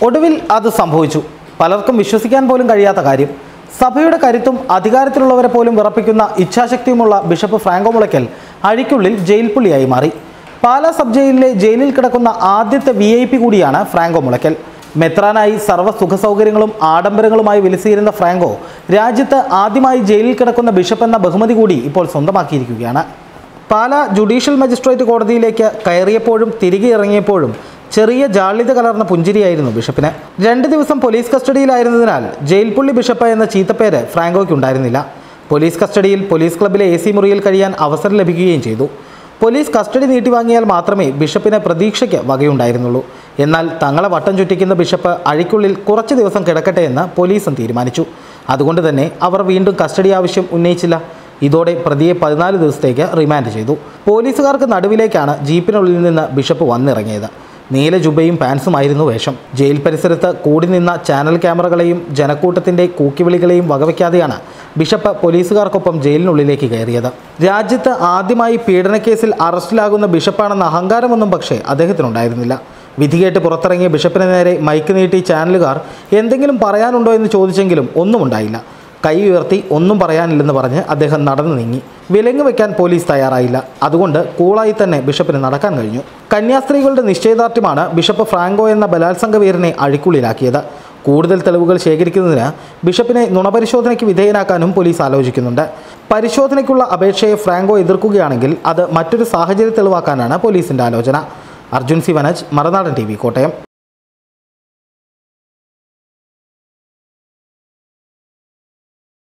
ഒടുവിൽ അത് സംഭവിച്ചു പലർക്കും വിശ്വസിക്കാൻ പോലും കഴിയാത്ത കാര്യം സഭയുടെ കരുത്തും അധികാരത്തിലുള്ളവരെ പോലും വിറപ്പിക്കുന്ന ഇച്ഛാശക്തിയുമുള്ള ബിഷപ്പ് ഫ്രാങ്കോ മുളയ്ക്കൽ അഴിക്കുള്ളിൽ ജയിൽ പുള്ളിയായി മാറി പാലാ സബ് ജയിലിലെ ജയിലിൽ കിടക്കുന്ന ആദ്യത്തെ വി ഐ പി കൂടിയാണ് ഫ്രാങ്കോ മുളയ്ക്കൽ മെത്രാനായി സർവ്വ സുഖ സൗകര്യങ്ങളും ആഡംബരങ്ങളുമായി വിലസിയിരുന്ന ഫ്രാങ്കോ രാജ്യത്ത് ആദ്യമായി ജയിലിൽ കിടക്കുന്ന ബിഷപ്പ് എന്ന ബഹുമതി കൂടി ഇപ്പോൾ സ്വന്തമാക്കിയിരിക്കുകയാണ് പാലാ ജുഡീഷ്യൽ മജിസ്ട്രേറ്റ് കോടതിയിലേക്ക് കയറിയപ്പോഴും തിരികെ ഇറങ്ങിയപ്പോഴും ചെറിയ ജാള്യത കലർന്ന പുഞ്ചിരിയായിരുന്നു ബിഷപ്പിന് രണ്ട് ദിവസം പോലീസ് കസ്റ്റഡിയിലായിരുന്നതിനാൽ ജയിൽ പുള്ളി ബിഷപ്പ് എന്ന ചീത്തപ്പേര് ഫ്രാങ്കോയ്ക്ക് ഉണ്ടായിരുന്നില്ല പോലീസ് കസ്റ്റഡിയിൽ പോലീസ് ക്ലബിലെ എ സി മുറിയിൽ കഴിയാൻ അവസരം ലഭിക്കുകയും ചെയ്തു പോലീസ് കസ്റ്റഡി നീട്ടിവാങ്ങിയാൽ മാത്രമേ ബിഷപ്പിന് പ്രതീക്ഷയ്ക്ക് വകയുണ്ടായിരുന്നുള്ളൂ എന്നാൽ തങ്ങളെ വട്ടം ചുറ്റിക്കുന്ന ബിഷപ്പ് അഴിക്കുള്ളിൽ കുറച്ച് ദിവസം കിടക്കട്ടെ എന്ന് പോലീസും തീരുമാനിച്ചു അതുകൊണ്ട് തന്നെ അവർ വീണ്ടും കസ്റ്റഡി ആവശ്യം ഉന്നയിച്ചില്ല ഇതോടെ പ്രതിയെ പതിനാല് ദിവസത്തേക്ക് റിമാൻഡ് ചെയ്തു പോലീസുകാർക്ക് നടുവിലേക്കാണ് ജീപ്പിനുള്ളിൽ നിന്ന് ബിഷപ്പ് വന്നിറങ്ങിയത് നീല ജുബയും പാൻസുമായിരുന്നു വേഷം ജയിൽ പരിസരത്ത് കൂടി നിന്ന ചാനൽ ക്യാമറകളെയും ജനക്കൂട്ടത്തിന്റെ കൂക്കിവിളികളെയും വകവയ്ക്കാതെയാണ് ബിഷപ്പ് പോലീസുകാർക്കൊപ്പം ജയിലിനുള്ളിലേക്ക് കയറിയത് രാജ്യത്ത് ആദ്യമായി പീഡനക്കേസിൽ അറസ്റ്റിലാകുന്ന ബിഷപ്പാണെന്ന അഹങ്കാരമൊന്നും പക്ഷേ അദ്ദേഹത്തിനുണ്ടായിരുന്നില്ല വിധികേട്ട് പുറത്തിറങ്ങിയ ബിഷപ്പിന് നേരെ മൈക്ക് നീട്ടി ചാനലുകാർ എന്തെങ്കിലും പറയാനുണ്ടോ എന്ന് ചോദിച്ചെങ്കിലും ഒന്നും ഉണ്ടായില്ല കൈ ഉയർത്തി ഒന്നും പറയാനില്ലെന്ന് പറഞ്ഞ് അദ്ദേഹം നടന്നു നീങ്ങി വിലങ്ങ് വെക്കാൻ പോലീസ് തയ്യാറായില്ല അതുകൊണ്ട് കൂളായി തന്നെ ബിഷപ്പിന് നടക്കാൻ കഴിഞ്ഞു കന്യാസ്ത്രീകളുടെ നിശ്ചയദാർഢ്യമാണ് ബിഷപ്പ് ഫ്രാങ്കോ എന്ന ബലാത്സംഗ വീരനെ അഴിക്കുള്ളിലാക്കിയത് കൂടുതൽ തെളിവുകൾ ശേഖരിക്കുന്നതിന് ബിഷപ്പിനെ നുണപരിശോധനയ്ക്ക് വിധേയനാക്കാനും പോലീസ് ആലോചിക്കുന്നുണ്ട് പരിശോധനയ്ക്കുള്ള അപേക്ഷയെ ഫ്രാങ്കോ എതിർക്കുകയാണെങ്കിൽ അത് മറ്റൊരു സാഹചര്യ തെളിവാക്കാനാണ് പോലീസിന്റെ ആലോചന അർജുൻ സി വനജ് മറുനാടൻ ടി കോട്ടയം